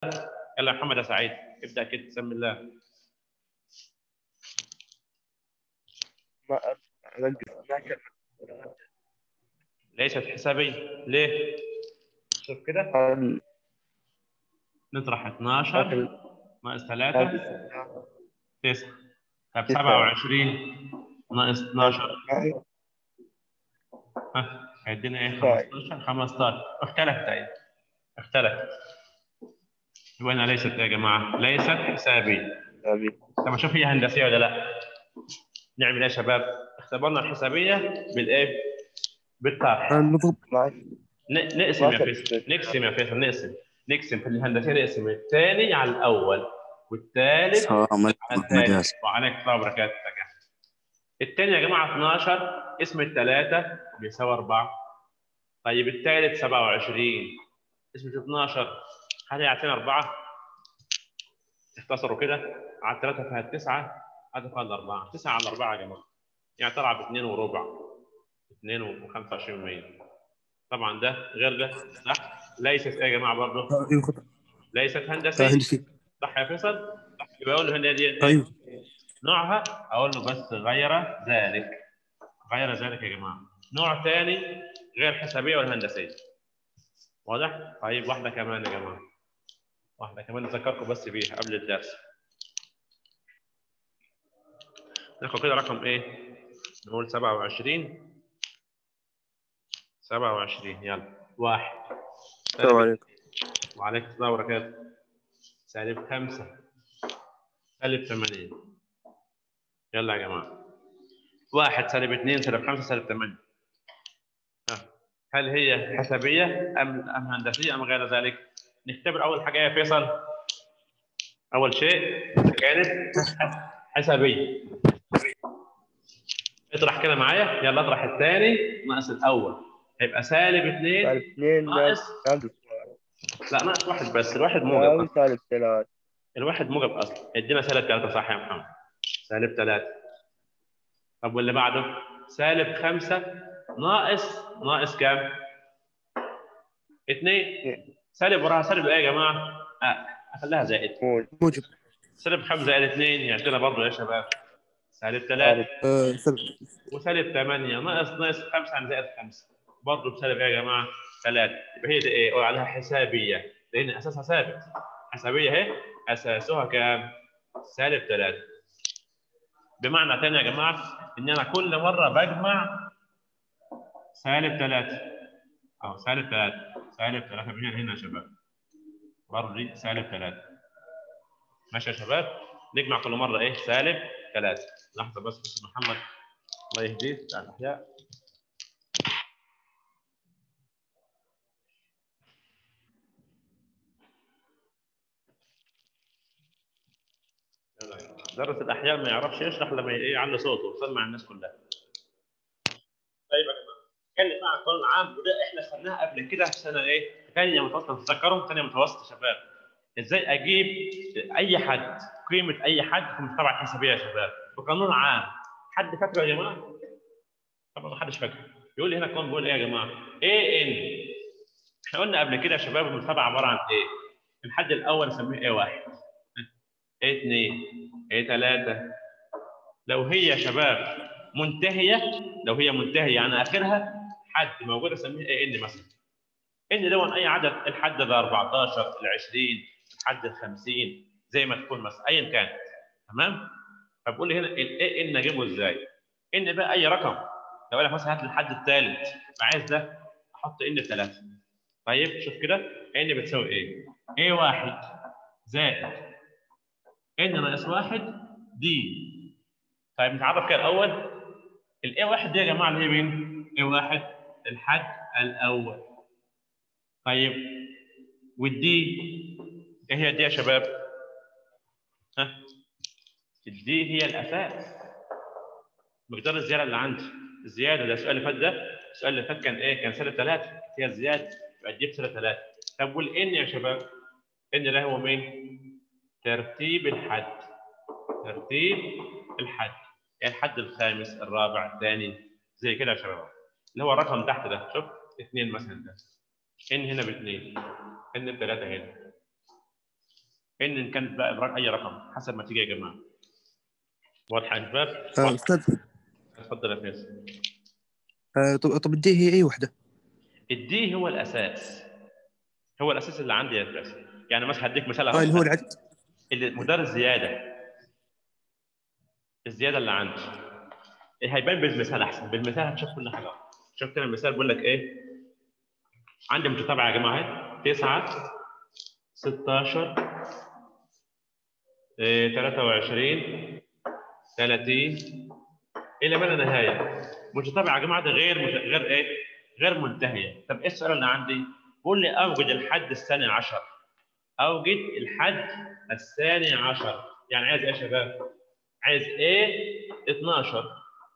يلا يا محمد يا سعيد ابدا كده بسم الله ما أنقص 12 ليست حسابيه ليه؟ شوف كده هل نطرح 12 هل ناقص 3 9 طب تسعة. 27 ناقص 12 ها هيدينا ايه طيب. 15 15 اختلفت اهي اختلفت يبقى هنا ليست يا جماعه ليست حسابيه طب اشوف هي هندسيه ولا لا نعمل ايه يا شباب اختبرنا الحسابيه بالايه بالطرح نضرب ن- نقسم يا فيصل نقسم يا فيصل نقسم نقسم في الهندسيه نقسم الثاني على الاول والثالث السلام عليكم على محمد الثالث ياسر وعليكم السلام وبركاته الثاني يا جماعه 12 اسم الثلاثه بيساوي 4 طيب الثالث 27 اسم 12 هل يعطينا 4 اختصروا كده على الثلاثه فيها التسعه هذا فيها الاربعه 9 على 4 يا جماعه يعني طلع ب 2 وربع 2 و25 مية طبعا ده غير ده صح ليست ايه يا جماعه برضه ايوه ليست هندسيه هندسي صح يا فيصل يبقى اقول له هنا دي ايوه نوعها اقول له بس غير ذلك غير ذلك يا جماعه نوع ثاني غير حسابيه ولا هندسيه واضح طيب واحده كمان يا جماعه واحده كمان نذكركم بس بيها قبل الدرس ناخد كده رقم ايه نقول 27 27 يلا واحد السلام عليكم وعليكم السلام وبركاته سالب خمسة سالب ثمانية يلا يا جماعة واحد سالب اثنين سالب خمسة سالب ثمانية ها. هل هي حسابية أم أم هندسية أم غير ذلك؟ نختبر أول حاجة يا فيصل أول شيء كانت حسابية اطرح كده معايا يلا اطرح الثاني ناقص الأول هيبقى سالب اثنين سالب 2 ناقص ناقص لا ناقص واحد بس الواحد موجب يساوي سالب 3 الواحد موجب اصلا ادينا سالب 3 صح يا محمد سالب 3 طب واللي بعده سالب 5 ناقص ناقص كام؟ 2 سالب وراها سالب ايه يا جماعه؟ اه اخليها زائد موجب موجب سالب 5 زائد 2 يعطينا برضه يا شباب سالب 3 آه، سلب وسالب 8 ناقص ناقص 5 عن زائد 5 برضه بسالب ايه يا جماعه؟ 3 يبقى هي دي ايه؟ قول عليها حسابيه لان اساسها ثابت حسابيه اهي اساسها كام؟ سالب 3 بمعنى ثاني يا جماعه ان انا كل مره بجمع سالب 3 او سالب 3 سالب 3 من هنا هنا يا شباب برضه دي سالب 3 ماشي يا شباب نجمع كل مره ايه سالب 3 لحظه بس بس محمد الله يهديه بتاع الاحياء يلا يا جماعة. درس الاحياء ما يعرفش يشرح لما ايه يعلي صوته ويسمع الناس كلها طيب يا جماعه اتكلم مع القانون العام وده احنا خدناها قبل كده في سنه ايه ثانيه متوسطه تتذكروا ثانيه متوسطه يا شباب ازاي اجيب اي حد قيمه اي حد في المتابعه الحسابيه يا شباب بقانون عام حد فاكره يا جماعه طبعا ما حدش فاكره يقول لي هنا القانون بيقول ايه يا جماعه ايه ان احنا قلنا قبل كده يا شباب المتابعه عباره عن ايه الحد الاول نسميه ايه واحد ايه اثنين ايه ثلاثه لو هي يا شباب منتهيه لو هي منتهيه يعني اخرها حد موجود اسميه ايه ان مثلا ان ده اي عدد الحد ده 14 ال 20 الحد ال 50 زي ما تكون مثلا ايا كان تمام فبقول لي هنا الاي ان اجيبه ازاي ان بقى اي رقم لو قال لك مثلا هات لي الحد الثالث عايز ده احط ان بثلاثه طيب شوف كده ان بتساوي ايه؟ ايه واحد زائد ان ناقص واحد دي طيب نتعرف كده الاول الاي واحد دي يا جماعه اللي هي مين؟ اي واحد الحد الاول طيب والدي ايه هي دي يا شباب؟ ها؟ الدي هي الاساس مقدار الزياده اللي عندي الزياده ده السؤال اللي فات ده السؤال اللي فات كان ايه؟ كان سالب ثلاثه هي الزياده يبقى دي بسالب ثلاثه طب والان يا شباب؟ ان ده هو مين؟ ترتيب الحد ترتيب الحد يعني الحد الخامس الرابع الثاني زي كده يا شباب اللي هو الرقم تحت ده شوف اثنين مثلا ده ان هنا باثنين ان بثلاثه هنا ان كانت بقى ابراج اي رقم حسب ما تيجي يا جماعه واضحه يا شباب آه، استاذ اتفضل يا فيصل آه، طب طب الدي هي اي وحده الدي هو الاساس هو الاساس اللي عندي يا فيصل يعني مثلا هديك مثال اه اللي هو اهو العدد اللي- مقدار الزياده الزياده اللي عندي هيبان بالمثال احسن بالمثال هتشوف كل حاجه شفت انا المثال بقول لك ايه عندي متتابعه يا جماعه اهي 9 16 إيه، 23 30 الى ما لا نهايه متتابعه يا جماعه ده غير مت... غير ايه غير منتهيه طب ايه السؤال اللي عندي بقول لي اوجد الحد الثاني عشر اوجد الحد الثاني عشر يعني عايز ايه يا شباب عايز ايه 12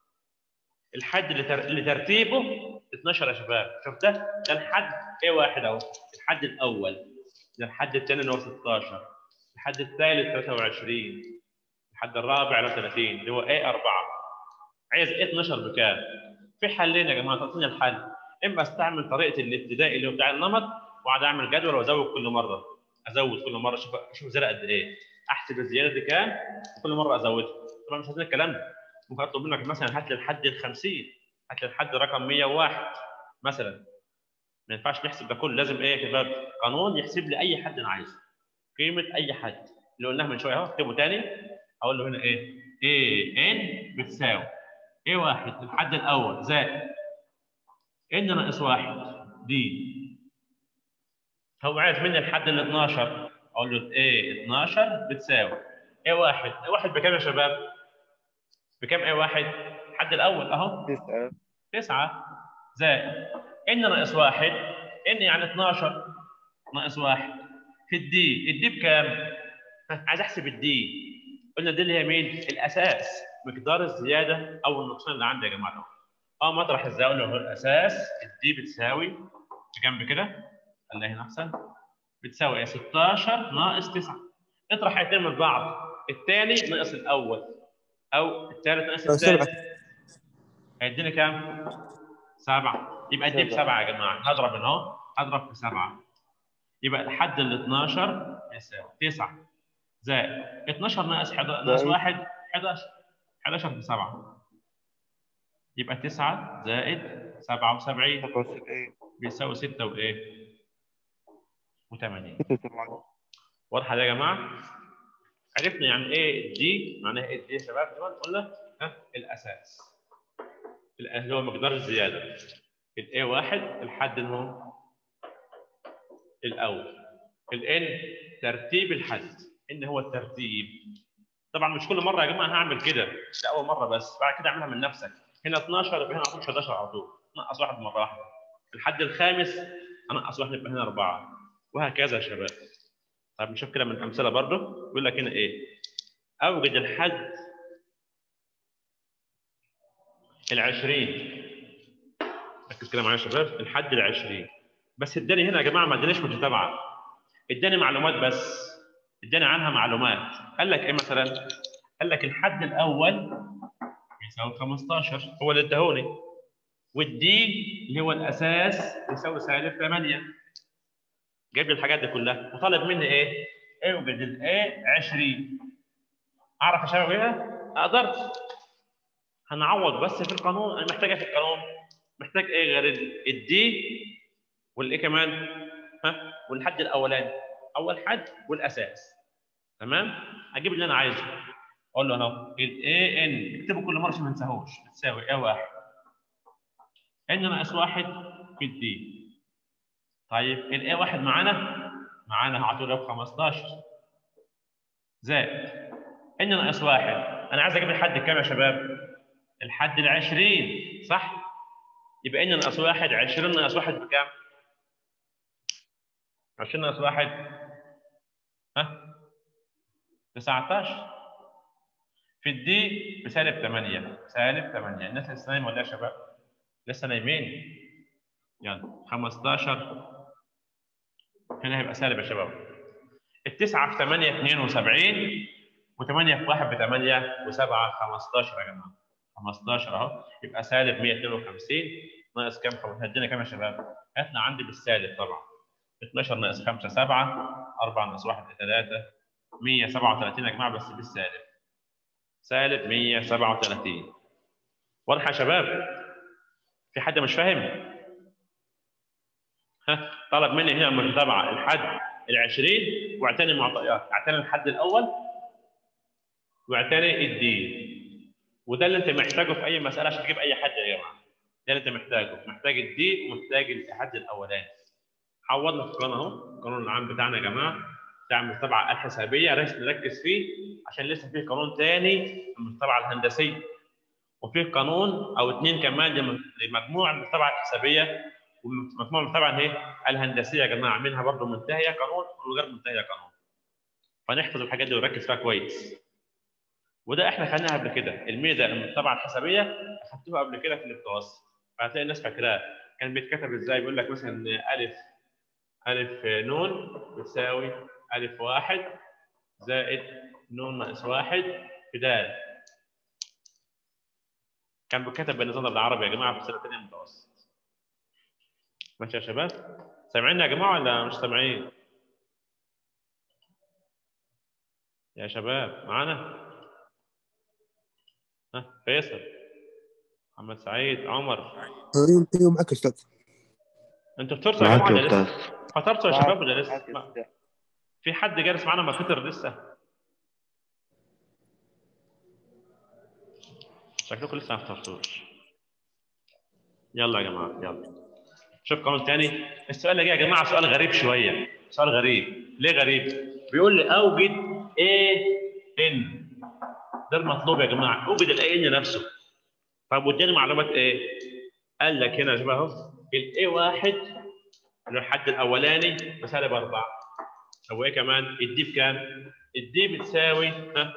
الحد اللي, تر... اللي ترتيبه 12 يا شباب شوف ده ده الحد ايه واحد اهو الحد الاول ده الحد الثاني اللي هو 16 الحد الثالث 23 الحد الرابع اللي هو 30 اللي هو ايه 4 عايز ايه 12 بكام؟ في حلين يا جماعه تعطيني الحل اما استعمل طريقه الابتدائي اللي هو بتاع النمط واقعد اعمل جدول وازود كل مره ازود كل مره اشوف اشوف زرع قد ايه احسب الزياده دي كام وكل مره ازودها طبعا مش عايزين الكلام ده ممكن اطلب منك مثلا هات لي الحد ال 50 هات لي الحد رقم 101 مثلا ما ينفعش نحسب ده كله لازم ايه يا شباب قانون يحسب لي اي حد انا عايزه قيمه اي حد اللي قلناه من شويه اهو اكتبه تاني اقول له هنا ايه ايه ان بتساوي ايه واحد الحد الاول زائد ان ناقص واحد دي هو عايز مني الحد ال 12 اقول له ايه 12 بتساوي ايه واحد ايه واحد بكام يا شباب؟ بكام ايه واحد؟ الحد الاول اهو تسعة تسعة زائد ان ناقص واحد ان يعني 12 ناقص واحد في الدي الدي بكام؟ ها، عايز احسب الدي قلنا دي اللي هي مين؟ الاساس مقدار الزياده او النقصان اللي عندي يا جماعه اه مطرح الزاويه اللي هو الاساس الدي بتساوي بجنب كده خليها هنا احسن بتساوي ايه 16 ناقص 9 اطرح الاثنين من بعض الثاني ناقص الاول او الثالث ناقص آه، سبعة. الثالث هيديني كام؟ سبعة يبقى الدي سبعة. بسبعة يا جماعة هضرب هنا اهو هضرب في سبعة يبقى الحد ال 12 يساوي 9 زائد 12 ناقص 11 ناقص زائد. 1 11 11 بسبعة يبقى 9 زائد 77 سبعة وسبعين بيساوي 6 وايه؟ و80 ستة وسبعين واضحه دي يا جماعه؟ عرفنا يعني ايه دي معناها ايه دي يا شباب زي ما قلنا ها الاساس ال- اللي هو مقدار الزياده الاي واحد الحد اللي هو الاول الان ترتيب الحد ان هو الترتيب طبعا مش كل مره يا جماعه هعمل كده ده اول مره بس بعد كده اعملها من نفسك هنا 12 يبقى هنا على طول 11 على طول نقص واحد مره واحده الحد الخامس انقص واحد يبقى هنا اربعه وهكذا يا شباب طيب نشوف كده من امثله برضه يقول لك هنا ايه اوجد الحد العشرين ركز كده معايا يا شباب الحد العشرين بس اداني هنا يا جماعه ما ادانيش متتابعه اداني معلومات بس اداني عنها معلومات قال لك ايه مثلا قال لك الحد الاول يساوي 15 هو اللي اداهوني والدي اللي هو الاساس يساوي سالب 8 جايب لي الحاجات دي كلها وطالب مني ايه؟ اوجد الايه 20 اعرف اشاور بيها؟ قدرت هنعوض بس في القانون انا محتاجها في القانون محتاج ايه غير الدي والايه كمان؟ ها؟ والحد الاولاني اول حد والاساس تمام؟ اجيب اللي انا عايزه اقول له اهو الاي ان اكتبه كل مره عشان ما انساهوش بتساوي ايه واحد ان ناقص واحد في الدي طيب الاي واحد معانا معانا هعطيه ب 15 زائد ان ناقص واحد انا عايز اجيب الحد كام يا شباب؟ الحد ال 20 صح؟ يبقى ان ناقص واحد 20 ناقص واحد بكام؟ 20 ناقص واحد ها؟ 19 في الدي بسالب 8 سالب 8 الناس لسه نايمه ولا إيه يا شباب؟ لسه نايمين يلا 15 هنا هيبقى سالب يا شباب التسعة في 8 72 و8 في 1 ب 8 و7 15 يا جماعة 15 اهو يبقى سالب 152 ناقص كام؟ هدينا كام يا شباب؟ هاتنا عندي بالسالب طبعا 12 ناقص 5 7 4 ناقص 1 3 137 يا جماعه بس بالسالب سالب 137 واضحه يا شباب في حد مش فاهم ها طلب مني هنا المتابعه الحد ال 20 واعتني المعطيات اعتني الحد الاول واعتني الدين وده اللي انت محتاجه في اي مساله عشان تجيب اي حد يا جماعه ده اللي انت محتاجه محتاج الدي ومحتاج الحد الاولاني عوضنا في القانون اهو القانون العام بتاعنا يا جماعه بتاع المتابعه الحسابيه ركز نركز فيه عشان لسه في قانون تاني المتابعه الهندسيه وفي قانون او اثنين كمان لم- لمجموع المتابعه الحسابيه ومجموع المتابعه ايه الهندسيه يا جماعه منها برضه منتهيه قانون وغير منتهيه قانون فنحفظ الحاجات دي ونركز فيها كويس وده احنا خدناها قبل كده الميزه المتابعه الحسابيه اخدتوها قبل كده في المتوسط فهتلاقي الناس فاكراه كان بيتكتب ازاي بيقول لك مثلا الف الف نون بتساوي الف واحد زائد نون ناقص واحد في دال كان بيتكتب بالنظام ده بالعربي يا جماعه في سنه ثانيه متوسط ماشي يا شباب سامعين يا جماعه ولا مش سامعين يا شباب معانا ها فيصل محمد سعيد عمر ايوه أيوة معك استاذ انتوا فطرتوا يا معاك جماعه يا ولا أستاذ لسه؟ فطرتوا يا شباب ولا لسه؟ معاك يا ما- أستاذ. في حد جالس معانا ما فطر لسه؟ شكلكم لسه ما فطرتوش. يلا يا جماعه يلا. شوف قانون تاني السؤال اللي جاي يا جماعه سؤال غريب شويه سؤال غريب ليه غريب؟ بيقول لي اوجد A ان ده المطلوب يا جماعه اوجد الاي ان نفسه طب واديني معلومات ايه؟ قال لك هنا يا شباب اهو الاي واحد اللي هو الحد الاولاني بسالب 4 طب وايه كمان؟ الدي بكام؟ الدي بتساوي ها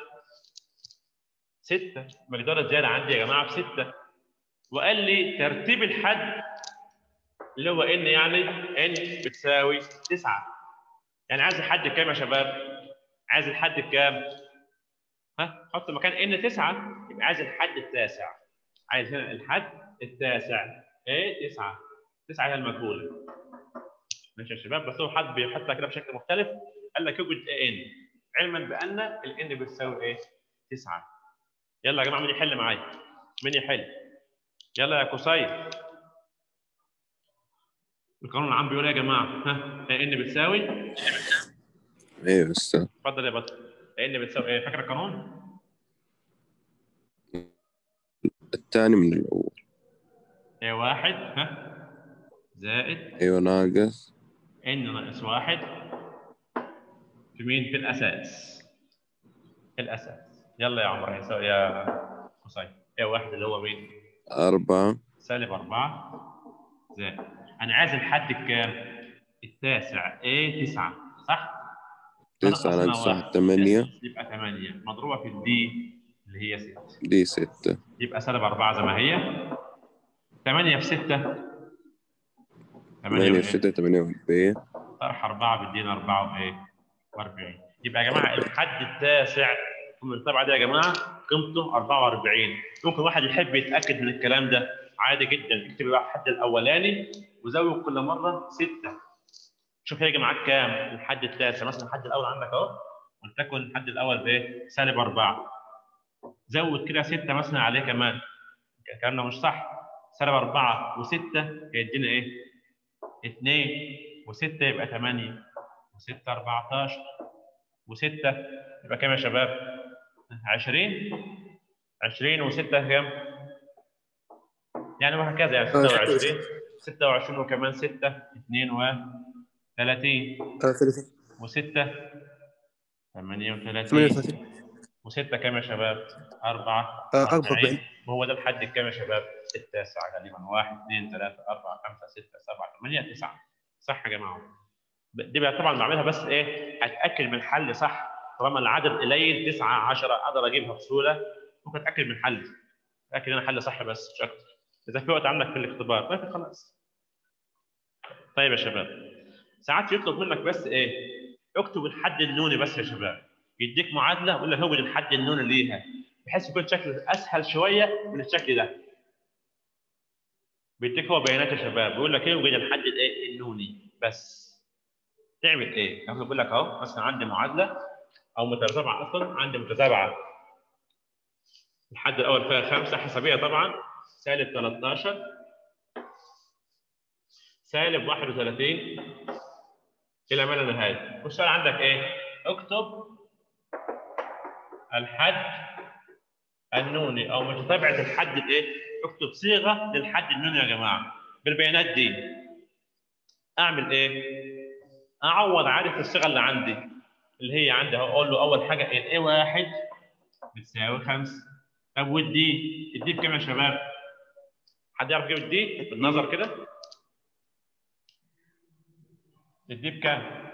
6 مقدار الزياده عندي يا جماعه بستة وقال لي ترتيب الحد اللي هو ان يعني ان بتساوي 9 يعني عايز الحد كام يا شباب؟ عايز الحد بكام؟ ها حط مكان ان 9 يبقى عايز الحد التاسع عايز هنا الحد التاسع ايه 9 9 هي المجهوله ماشي يا شباب بس هو حد بيحطها كده بشكل مختلف قال لك يوجد ان علما بان الان بتساوي ايه 9 يلا يا جماعه مين يحل معايا مين يحل يلا يا قصير القانون العام بيقول ايه يا جماعه ها ان بتساوي ايوه استاذ اتفضل يا بطل ان بتساوي ايه فاكر القانون الثاني من الاول ايه واحد ها زائد ايوه ناقص ان ناقص واحد في مين في الاساس في الاساس يلا يا عمر هيساوي يا قصير ايه واحد اللي هو مين أربعة سالب أربعة زائد أنا عايز الحد الكام؟ التاسع إيه تسعة صح؟ تسعة نقصنا ناقص واحد. واحد ثمانية يبقى ثمانية مضروبة في الدي اللي هي ستة دي ستة يبقى سالب أربعة زي ما هي ثمانية في ستة ثمانية في وإيه؟ ستة ثمانية وأربعين طرح أربعة بيدينا أربعة وإيه؟ وأربعين يبقى يا جماعة الحد التاسع في المنطقة دي يا جماعة قيمته 44 ممكن واحد يحب يتأكد من الكلام ده عادي جدا اكتب بقى الحد الأولاني وزود كل مرة ستة شوف هيجي معاك كام الحد التاسع مثلا الحد الأول عندك أهو ولتكن الحد الأول بإيه؟ سالب أربعة زود كده ستة مثلا عليه كمان الكلام ده مش صح سالب أربعة وستة هيدينا إيه؟ اثنين وستة يبقى ثمانية وستة 14 وستة يبقى كام يا شباب؟ 20 20 و6 كام؟ يعني وهكذا يعني 26 26 وكمان 6 32 ثلاثة و6 38 38 و6 كام يا شباب؟ 4 آه، 44 وهو ده الحد الكام يا شباب؟ التاسع غالبا 1 2 3 4 5 6 7 8 9 صح يا جماعه دي بقى طبعا بعملها بس ايه اتاكد من الحل صح طالما العدد قليل 9 10 اقدر اجيبها بسهوله ممكن اتاكد من الحل اتاكد ان الحل صح بس مش اكتر اذا في وقت عندك في الاختبار طيب خلاص طيب يا شباب ساعات يطلب منك بس ايه اكتب الحد النوني بس يا شباب يديك معادله ويقول لك اوجد الحد النوني ليها بحيث يكون شكل اسهل شويه من الشكل ده بيديك هو بيانات يا شباب بيقول لك ايه اوجد الحد الايه النوني بس تعمل ايه؟ يعني بيقول لك اهو مثلا عندي معادله او متتابعه اصلا عندي متتابعه الحد الاول فيها خمسه حسابيه طبعا سالب 13 سالب 31 الى ما لا نهايه والسؤال عندك ايه؟ اكتب الحد النوني او متتابعه الحد الايه؟ اكتب صيغه للحد النوني يا جماعه بالبيانات دي اعمل ايه؟ اعوض عارف الصيغه اللي عندي اللي هي عندي هقول له اول حاجه الاي واحد بتساوي 5 طب والدي الدي بكام يا شباب؟ حد يعرف يجيب الدي بالنظر كده؟ الدي بكام؟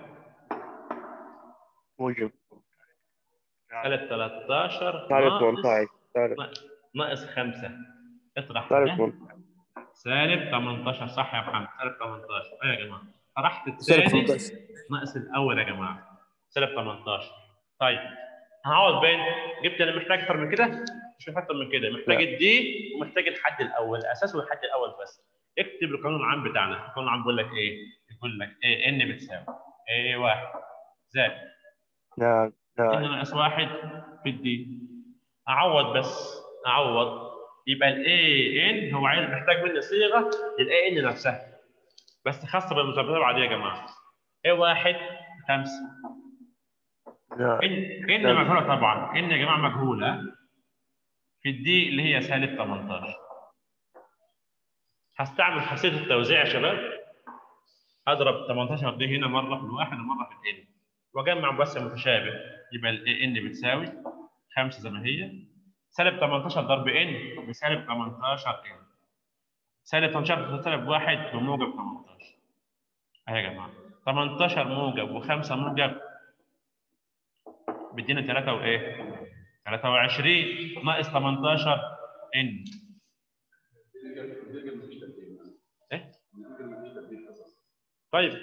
موجب سالب 13 سالب ناقص 18 سالب ناقص 5 اطرح سالب ده 18 سالب 18 صح يا محمد سالب 18 ايوه يا جماعه طرحت سالب الثاني 18 ناقص الاول يا جماعه سالب 18 طيب هقعد بين جبت انا محتاج اكتر من كده مش محتاج اكتر من كده محتاج لا. الدي ومحتاج الحد الاول اساسه الحد الاول بس اكتب القانون العام بتاعنا القانون العام بيقول لك ايه يقول لك ايه ان بتساوي ايه واحد زائد نعم ان نعم ناقص واحد في الدي اعوض بس اعوض يبقى الاي ان هو عايز محتاج مني صيغه للاي ان نفسها بس خاصه بالمتابعه دي يا جماعه اي واحد خمسه نعم ان ان نعم. مجهوله طبعا ان يا جماعه مجهوله في الدي اللي هي سالب 18 هستعمل خاصيه التوزيع يا شباب اضرب 18 دي هنا مره في الواحد ومره في الان واجمع بس المتشابه يبقى الاي ان بتساوي 5 زي ما هي سالب 18 ضرب ان بسالب 18 ان سالب 18 في سالب 1 بموجب 18 اهي يا جماعه 18 موجب و5 موجب بيدينا 3 وايه 23 ناقص 18 ان ايه طيب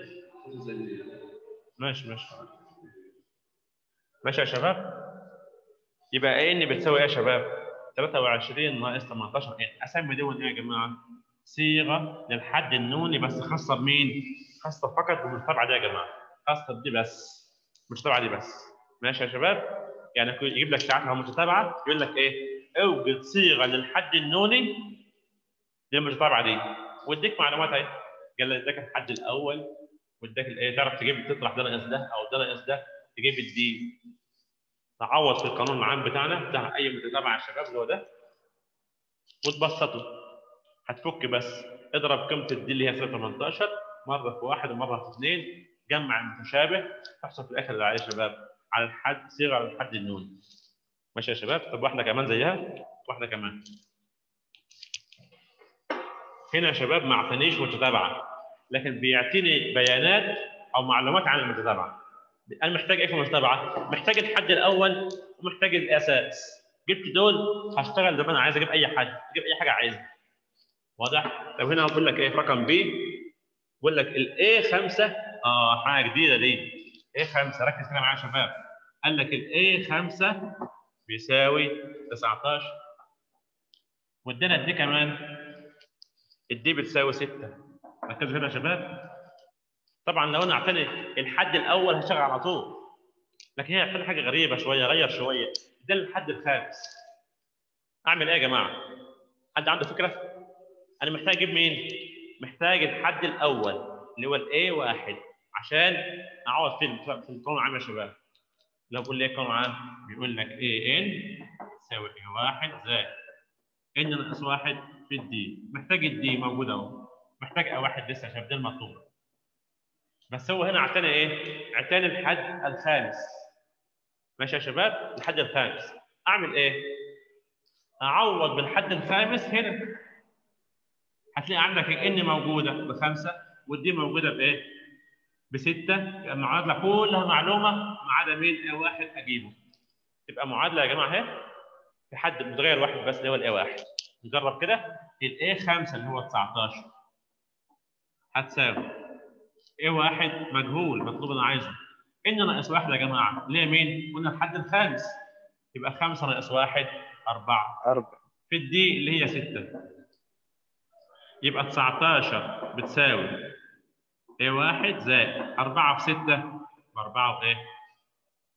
ماشي ماشي ماشي يا شباب يبقى ايه ان بتساوي ايه يا شباب 23 ناقص 18 ان اسمي دول ايه يا جماعه صيغه للحد النوني بس خاصه بمين خاصه فقط بالمتابعه دي يا جماعه خاصه بدي بس المتابعه دي بس ماشي يا شباب يعني يكون- يجيب لك ساعتها متتابعه يقول لك ايه اوجد صيغه للحد النوني للمتتابعه دي واديك معلومات اهي قال لك اداك الحد الاول واداك الايه تعرف تجيب تطرح ده ناقص ده او ده ناقص ده تجيب الدي تعوض في القانون العام بتاعنا بتاع اي متتابعه يا شباب اللي هو ده وتبسطه هتفك بس اضرب قيمه الدي اللي هي 18 مره في واحد ومره في اثنين جمع المتشابه تحصل في الاخر اللي عليه يا شباب على الحد صيغه على الحد النون ماشي يا شباب طب واحده كمان زيها واحده كمان هنا يا شباب ما اعطانيش متتابعه لكن بيعطيني بيانات او معلومات عن المتتابعه انا محتاج ايه في المتابعه؟ محتاج الحد الاول ومحتاج الاساس جبت دول هشتغل زي ما انا عايز اجيب اي حد اجيب اي حاجه عايزها واضح؟ طب هنا بقول لك ايه رقم بي بقول لك الاي 5 اه حاجه جديده دي ايه 5 ركز كده معايا يا شباب قال لك الاي 5 بيساوي 19 وادينا الدي كمان الدي بتساوي 6 ركزوا هنا يا شباب طبعا لو انا اعتني الحد الاول هشتغل على طول لكن هي اعتني حاجه غريبه شويه غير شويه ده الحد الخامس اعمل ايه يا جماعه؟ حد عنده فكره؟ انا محتاج اجيب مين؟ محتاج الحد الاول اللي هو الاي واحد عشان اعوض فيه في القانون العام يا شباب لو بقول لي ايه القانون العام بيقول لك اي ان تساوي اي واحد زائد ان ناقص واحد في الدي محتاج الدي موجود اهو محتاج اي واحد لسه عشان ده المطلوب بس هو هنا اعتني ايه؟ اعتني الحد الخامس ماشي يا شباب الحد الخامس اعمل ايه؟ اعوض بالحد الخامس هنا هتلاقي عندك ان موجوده بخمسه والدي موجوده بايه؟ بسته يبقى المعادله كلها معلومه ما عدا مين؟ اي واحد اجيبه تبقى معادله يا جماعه اهي في حد متغير واحد بس اللي هو الاي واحد نجرب كده الاي 5 اللي هو 19 هتساوي ايه واحد مجهول مطلوب انا عايزه ان ناقص واحد يا جماعه ليه مين؟ قلنا الحد الخامس يبقى 5 ناقص واحد 4 أربعة في الدي اللي هي 6 يبقى 19 بتساوي ايه واحد زائد 4 في 6 ب 4 وايه؟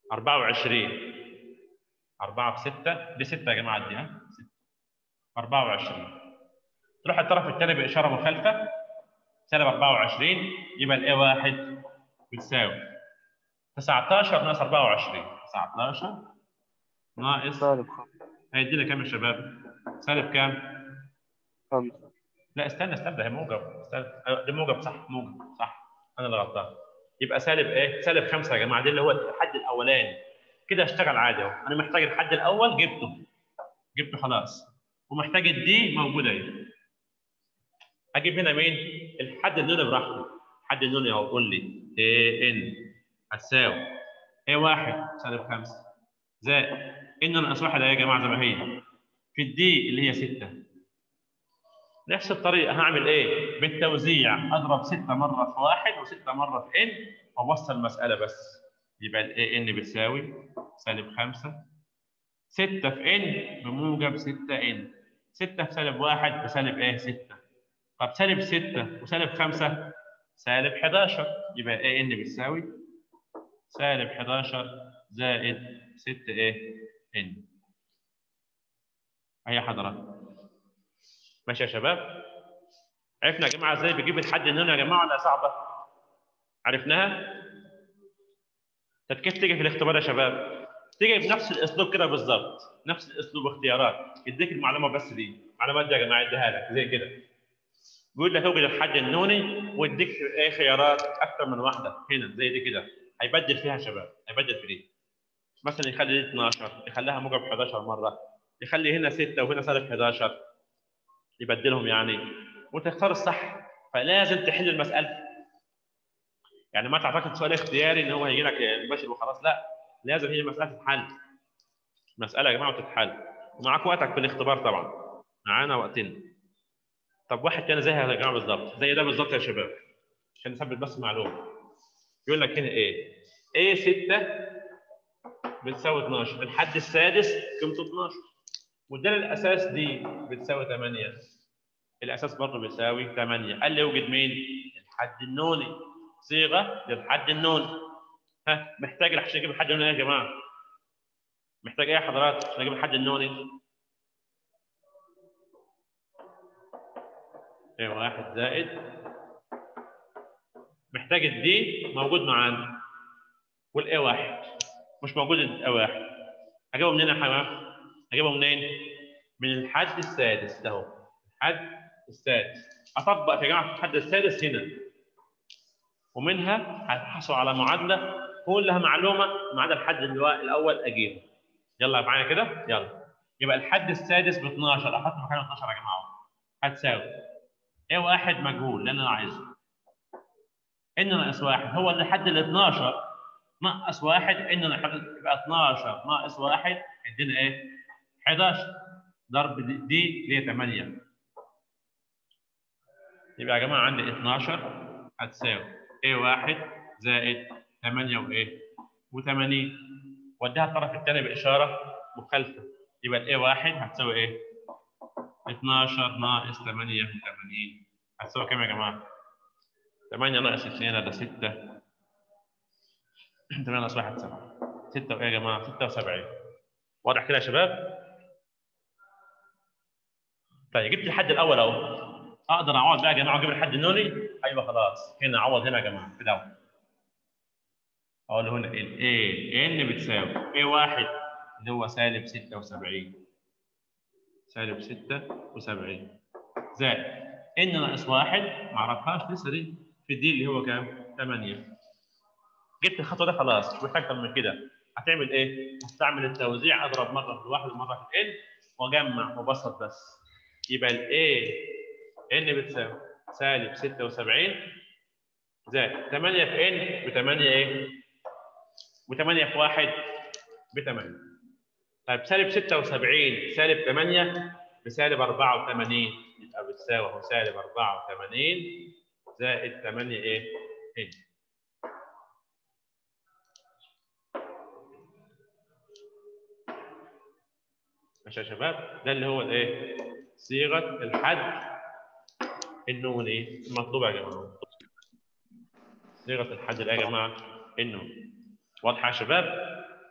24 4 في 6 دي 6 يا جماعه دي ها 6 24 تروح الطرف الثاني باشاره مخالفه سالب 24 يبقى الاي واحد بتساوي 19 ناقص 24 19 ناقص سالب خمسة هيدينا كام يا شباب؟ سالب كام؟ خمسة لا استنى استنى ده هي موجب استنى أيوة، ده موجب صح موجب صح انا اللي غلطان يبقى سالب ايه؟ سالب 5 يا جماعه ده اللي هو الحد الاولاني كده اشتغل عادي اهو انا محتاج الحد الاول جبته جبته خلاص ومحتاج الدي موجوده اهي اجيب هنا مين؟ الحد النوني براحته الحد النوني اهو قول لي ايه ان هتساوي ايه واحد سالب 5 زائد ان ناقص واحد اهي يا جماعه زي ما هي في الدي اللي هي 6 نفس الطريقة هعمل إيه؟ بالتوزيع أضرب 6 مرة في واحد و6 مرة في إن وأوصل المسألة بس يبقى ال إن بتساوي سالب 5 6 في إن بموجب 6 إن 6 في سالب 1 بسالب إيه؟ 6 طب سالب 6 وسالب 5 سالب 11 يبقى إيه إن بتساوي سالب 11 زائد 6 إيه؟ إن أهي حضرتك ماشي يا شباب عرفنا يا جماعه ازاي بجيب الحد النون يا جماعه ولا صعبه عرفناها طب كيف تيجي في الاختبار يا شباب تيجي بنفس الاسلوب كده بالظبط نفس الاسلوب اختيارات يديك المعلومه بس دي المعلومات دي يا جماعه اديها لك زي كده بيقول لك اوجد الحد النوني ويديك ايه خيارات اكثر من واحده هنا زي دي كده هيبدل فيها يا شباب هيبدل في دي مثلا يخلي دي 12 يخليها موجب 11 مره يخلي هنا 6 وهنا سالب 11 يبدلهم يعني وتختار الصح فلازم تحل المساله يعني ما تعتقد سؤال اختياري ان هو هيجي لك مباشر وخلاص لا لازم هي مساله تتحل مساله يا جماعه وتتحل ومعاك وقتك في الاختبار طبعا معانا وقتنا طب واحد تاني زي يا جماعه بالظبط زي ده بالظبط يا شباب عشان نثبت بس معلومه يقول لك هنا ايه ايه 6 بتساوي 12 الحد السادس قيمته 12 والداله الاساس دي بتساوي 8 الاساس برضه بيساوي 8 قال لي اوجد مين الحد النوني صيغه للحد النوني ها محتاج عشان اجيب الحد النوني يا جماعه محتاج ايه يا حضرات عشان اجيب الحد النوني ايه واحد زائد محتاج الدي موجود معانا والاي واحد مش موجود الاي واحد هجيبه منين يا حمام؟ هجيبه منين؟ من الحد السادس ده هو الحد السادس اطبق يا جماعه في الحد السادس هنا ومنها هتحصل على معادله كلها معلومه ما عدا الحد الاول اجيبه يلا معايا كده يلا يبقى الحد السادس ب 12 احط مكانه 12 يا جماعه هتساوي ايه واحد مجهول اللي انا عايزه ان ناقص واحد هو اللي حد ال 12 ناقص واحد ان يبقى 12 ناقص واحد يدينا ايه؟ 11 ضرب دي, دي اللي هي 8 يبقى يا جماعه عندي 12 هتساوي ايه واحد زائد 8 وايه؟ و80 وديها الطرف الثاني باشاره مخالفه يبقى الايه واحد هتساوي ايه؟ 12 ناقص 88 هتساوي كام يا جماعه؟ 8 ناقص 2 ده 6 8 ناقص 1 7 6 وايه يا جماعه؟ 76 واضح كده يا شباب؟ طيب جبت الحد الاول اهو اقدر اعوض بقى يا جماعه واجيب الحد النوني؟ ايوه خلاص هنا اعوض هنا يا جماعه كده اهو اقول هنا ال A ان بتساوي A واحد اللي هو سالب 76 سالب 76 زائد ان ناقص واحد ما اعرفهاش لسه دي في دي اللي هو كام؟ 8 جبت الخطوه ده خلاص مش محتاج اكتر من كده هتعمل ايه؟ هستعمل التوزيع اضرب مره في الواحد ومره في الان واجمع وبسط بس يبقى ال A ان بتساوي سالب 76 زائد 8 في ان ب 8 ايه؟ و8 في 1 ب 8 طيب سالب 76 سالب 8 بسالب 84 يبقى بتساوي اهو سالب 84 زائد 8 ايه؟ ان ماشي يا شباب ده اللي هو الايه؟ صيغه الحد النوني المطلوبه يا جماعه صيغه الحد ايه يا جماعه؟ النوني واضحه يا شباب؟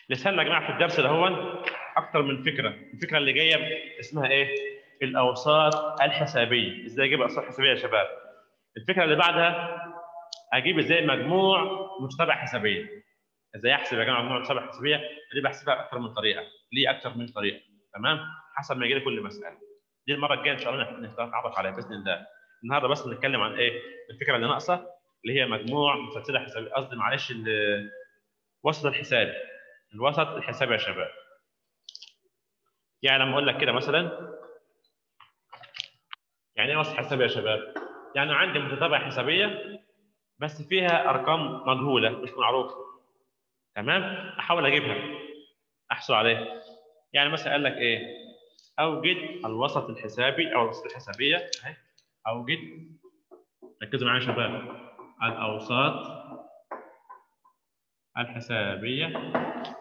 لسان يا جماعه في الدرس ده هو اكتر من فكره الفكره اللي جايه اسمها ايه الاوساط الحسابيه ازاي اجيب اوساط حسابيه يا شباب الفكره اللي بعدها اجيب ازاي مجموع متتابعه حسابيه ازاي احسب يا جماعه مجموع متتابعه حسابيه دي بحسبها اكتر من طريقه ليه اكتر من طريقه تمام حسب ما يجي لي كل مساله دي المره الجايه ان شاء الله نتعرف عليها باذن الله النهارده بس نتكلم عن ايه الفكره اللي ناقصه اللي هي مجموع مفسده حسابيه قصدي معلش الوسط الحسابي الوسط الحسابي يا شباب يعني لما اقول لك كده مثلا يعني ايه وسط حسابي يا شباب يعني عندي متتابعه حسابيه بس فيها ارقام مجهوله مش معروفه تمام احاول اجيبها احصل عليها يعني مثلا قال لك ايه اوجد الوسط الحسابي او الوسط الحسابيه اهي اوجد ركزوا معايا يا شباب الاوساط الحسابيه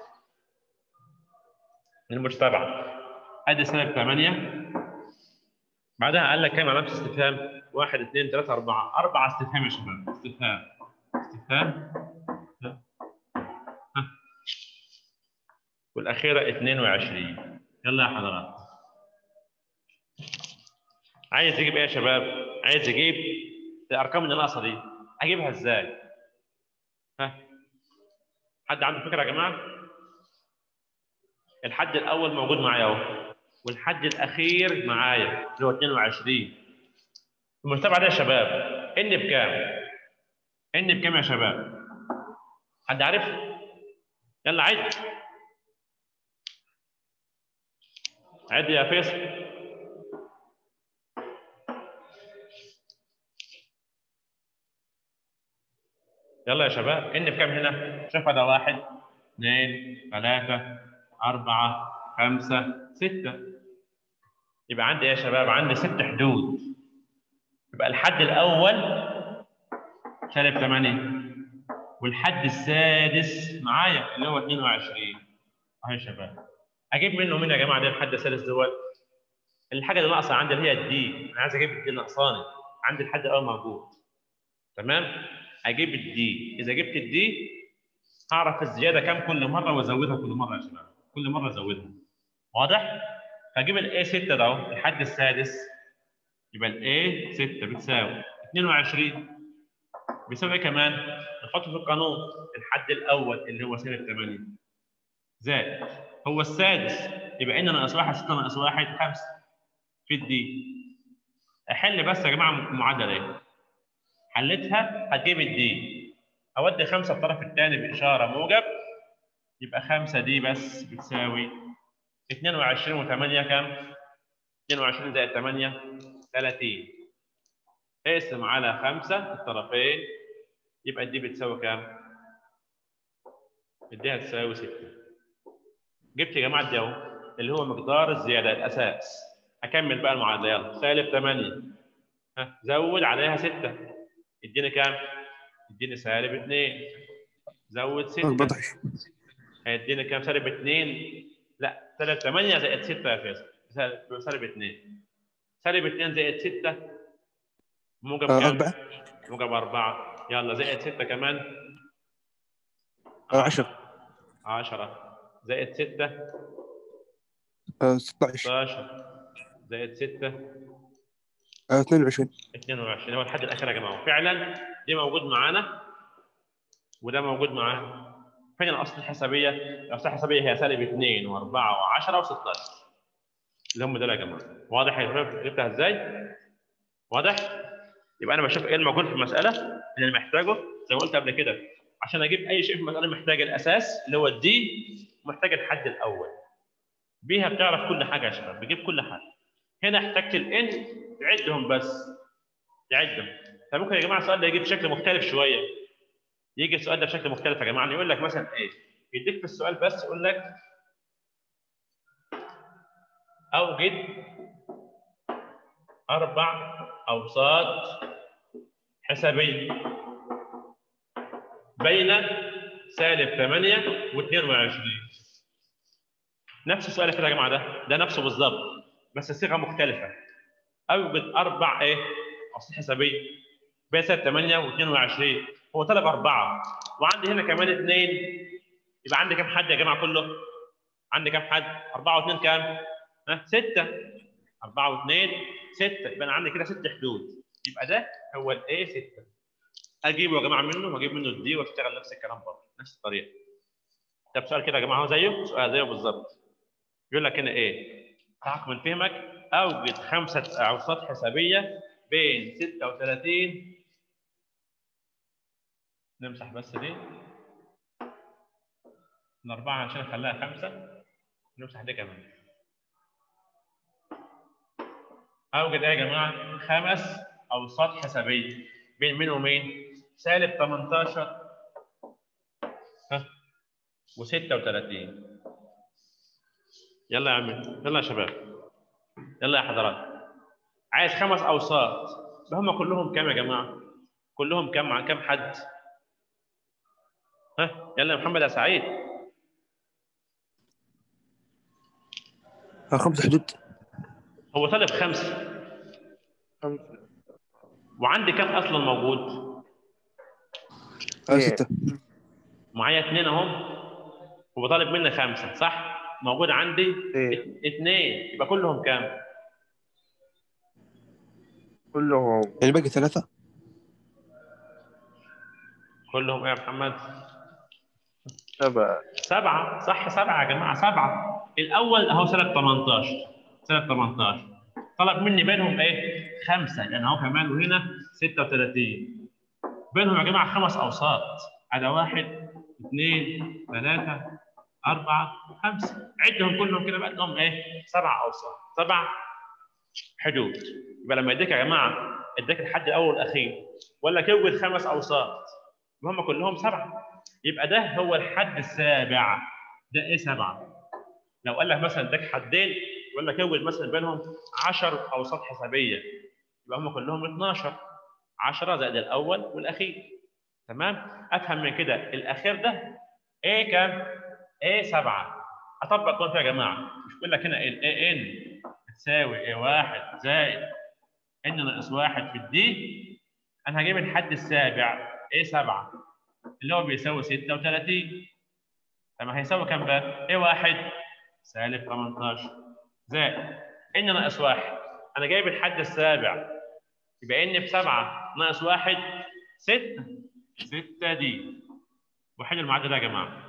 المتتابعه ادي سالب 8 بعدها قال لك كام علامه استفهام 1 2 3 4 اربع استفهام يا شباب استفهام استفهام ها. ها. والاخيره 22 يلا يا حضرات عايز يجيب ايه يا شباب عايز يجيب الارقام اللي ناقصه دي اجيبها ازاي ها حد عنده فكره يا جماعه الحد الاول موجود معايا اهو والحد الاخير معايا اللي هو 22 المتابعه ده يا شباب ان بكام ان بكام يا شباب حد عارف يلا عد عد يا فيصل يلا يا شباب ان بكام هنا شوف ده واحد اثنين ثلاثة أربعة خمسة ستة يبقى عندي ايه يا شباب؟ عندي ست حدود يبقى الحد الأول سالب 8 والحد السادس معايا اللي هو 22 اهي يا شباب اجيب منه مين يا جماعه ده الحد السادس دول الحاجه اللي ناقصه عندي اللي هي الدي انا عايز اجيب الدي ناقصاني عندي الحد الاول موجود تمام اجيب الدي اذا جبت الدي هعرف الزياده كام كل مره وازودها كل مره يا شباب كل مره ازودها واضح فاجيب الاي 6 ده اهو الحد السادس يبقى الاي 6 بتساوي 22 بيساوي ايه كمان نحطه في القانون الحد الاول اللي هو سالب 8 زائد هو السادس يبقى ان ناقص 1 6 ناقص 1 5 في الدي احل بس يا جماعه المعادله ايه حلتها هتجيب الدي اودي 5 الطرف الثاني باشاره موجب يبقى 5 دي بس بتساوي 22 و8 كام 22 زائد 8 30 اقسم على 5 الطرفين يبقى دي بتساوي كام الدي هتساوي 6 جبت يا جماعه الدي اهو اللي هو مقدار الزياده الاساس اكمل بقى المعادله يلا سالب 8 ها زود عليها 6 اديني كام اديني سالب 2 زود 6 14 هيديني كام سالب 2 لا سالب 8 زائد 6 يا فيصل سالب سالب 2 سالب 2 زائد 6 موجب آه، كام؟ أربعة. موجب 4 يلا زائد 6 كمان آه، 10 10 زائد 6 آه، 16 16 زائد 6 آه، 22 22 هو الحد الاخير يا جماعه فعلا دي موجود معانا وده موجود معانا فين الاصل الحسابيه؟ الاصل الحسابيه هي سالب 2 و4 و10 و16 اللي هم دول يا جماعه واضح يا شباب جبتها ازاي؟ واضح؟ يبقى انا بشوف ايه الموجود في المساله اللي انا محتاجه زي ما قلت قبل كده عشان اجيب اي شيء في المساله محتاج الاساس اللي هو الدي ومحتاج الحد الاول بيها بتعرف كل حاجه يا شباب بجيب كل حاجه هنا احتجت الان تعدهم بس تعدهم فممكن يا جماعه السؤال ده يجي بشكل مختلف شويه يجي السؤال ده بشكل مختلف يا جماعه يقول لك مثلا ايه يديك في السؤال بس يقول لك اوجد اربع اوساط حسابيه بين سالب 8 و22 نفس السؤال كده يا جماعه ده ده نفسه بالظبط بس صيغه مختلفه اوجد اربع ايه اوساط حسابيه بين سالب 8 و22 هو طلب اربعه وعندي هنا كمان اثنين يبقى عندي كام حد يا جماعه كله؟ عندي كام حد؟ 4 و2 كام؟ ها 6 4 و2 6 يبقى انا عندي كده ست حدود يبقى ده هو الاي 6 اجيبه يا جماعه منه واجيب منه الدي واشتغل نفس الكلام برضه نفس الطريقه طب سؤال كده يا جماعه هو زيه سؤال زيه بالظبط يقول لك هنا ايه تعرف من فهمك اوجد خمسه اوساط حسابيه بين 36 نمسح بس دي الأربعة عشان نخليها خمسة نمسح دي كمان أوجد إيه يا جماعة؟ خمس أوساط حسابية بين مين ومين؟ سالب 18 ها و36 يلا يا عمي يلا يا شباب يلا يا حضرات عايز خمس أوساط هم كلهم كام يا جماعة؟ كلهم كام كام حد؟ ها يلا يا محمد يا سعيد آه، خمس حدود هو طالب خمسه خمسة وعندي كام اصلا موجود؟ آه، إيه. ستة معايا اثنين اهم هو طالب مني خمسه صح؟ موجود عندي إيه ات- اثنين يبقى كلهم كام؟ كلهم يعني باقي ثلاثة كلهم ايه يا محمد؟ سبعة سبعه صح سبعه يا جماعه سبعه الاول اهو سنه 18 سنه 18 طلب مني بينهم ايه؟ خمسه لان اهو كمان وهنا 36 بينهم يا جماعه خمس اوساط على واحد اثنين ثلاثه اربعه خمسه عدهم كلهم كده بقى لهم ايه؟ سبع اوساط سبع حدود يبقى لما يديك يا جماعه اديك الحد الاول والاخير ولا كوت خمس اوساط هم كلهم سبعه يبقى ده هو الحد السابع ده ايه سبعه لو قال لك مثلا اداك حدين ولا كون مثلا بينهم 10 اوساط حسابيه يبقى هم كلهم 12 10 زائد الاول والاخير تمام افهم من كده الاخير ده ايه كام ايه 7 اطبق قانون فيها يا جماعه مش بيقول لك هنا الاي ان تساوي ايه 1 زائد ان ناقص 1 في الدي انا هجيب الحد السابع ايه 7 اللي هو بيساوي 36 طب هيساوي كام بقى؟ ايه 1 سالب 18 زائد ان ناقص 1 انا جايب الحد السابع يبقى ان بسبعه ناقص 1 6 6 دي وحل المعادله ده يا جماعه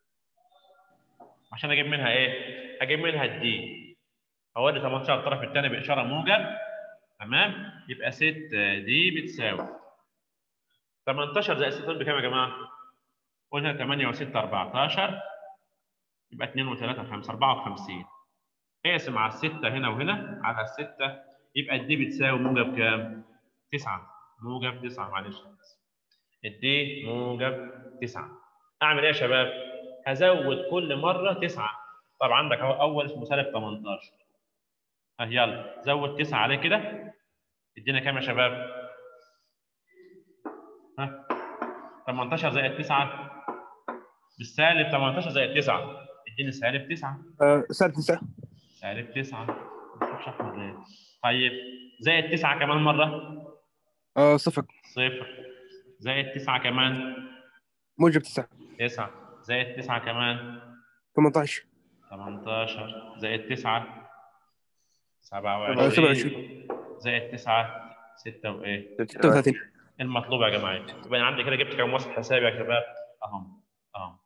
عشان اجيب منها ايه؟ اجيب منها الدي اودي 18 الطرف الثاني باشاره موجب تمام؟ يبقى 6 دي بتساوي 18 زائد 6 بكام يا جماعه؟ قلنا 8 و6 14 يبقى 2 و3 5 54 اقسم على الستة هنا وهنا على الستة يبقى الدي بتساوي موجب كام؟ 9 موجب 9 معلش الدي موجب 9 اعمل ايه يا شباب؟ هزود كل مرة 9 طبعا عندك اهو اول اسمه سالب 18 ها يلا زود 9 عليه كده ادينا كام يا شباب؟ ها 18 زائد 9 بالسالب 18 زائد 9 اديني سالب 9 آه، سالب تسعة سالب 9 مش احمر ليه؟ طيب زائد 9 كمان مره آه، صفر صفر زائد 9 كمان موجب تسعة 9 زائد 9 كمان 18 18 زائد 9 آه، 27 27 زائد 9 6 وايه؟ 36 المطلوب يا جماعه يبقى انا عندي كده جبت كام وسط حسابي يا شباب؟ اهم اهم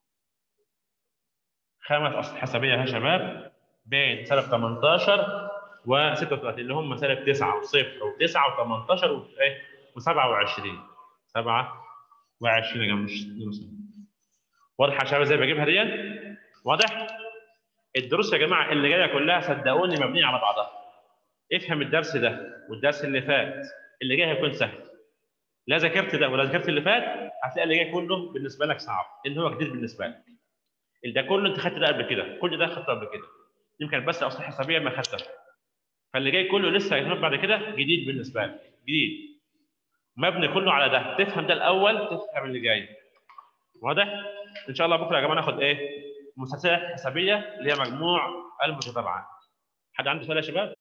خمس وسط حسابيه يا شباب بين سالب 18 و 36 اللي هم سالب 9 و0 و9 و18 وايه و27 27 يا جماعه مش 62 واضح يا شباب ازاي بجيبها دي؟ واضح؟ الدروس يا جماعه اللي جايه كلها صدقوني مبنيه على بعضها افهم الدرس ده والدرس اللي فات اللي جاي هيكون سهل لا ذاكرت ده ولا ذاكرت اللي فات هتلاقي اللي جاي كله بالنسبه لك صعب لان هو جديد بالنسبه لك ده كله انت خدت ده قبل كده كل ده خدته قبل كده يمكن بس اصل حسابيه ما خدتها فاللي جاي كله لسه هيكون بعد كده جديد بالنسبه لك جديد مبني كله على ده تفهم ده الاول تفهم اللي جاي واضح ان شاء الله بكره يا جماعه ناخد ايه مسلسلات حسابيه اللي هي مجموع المتتابعات حد عنده سؤال يا شباب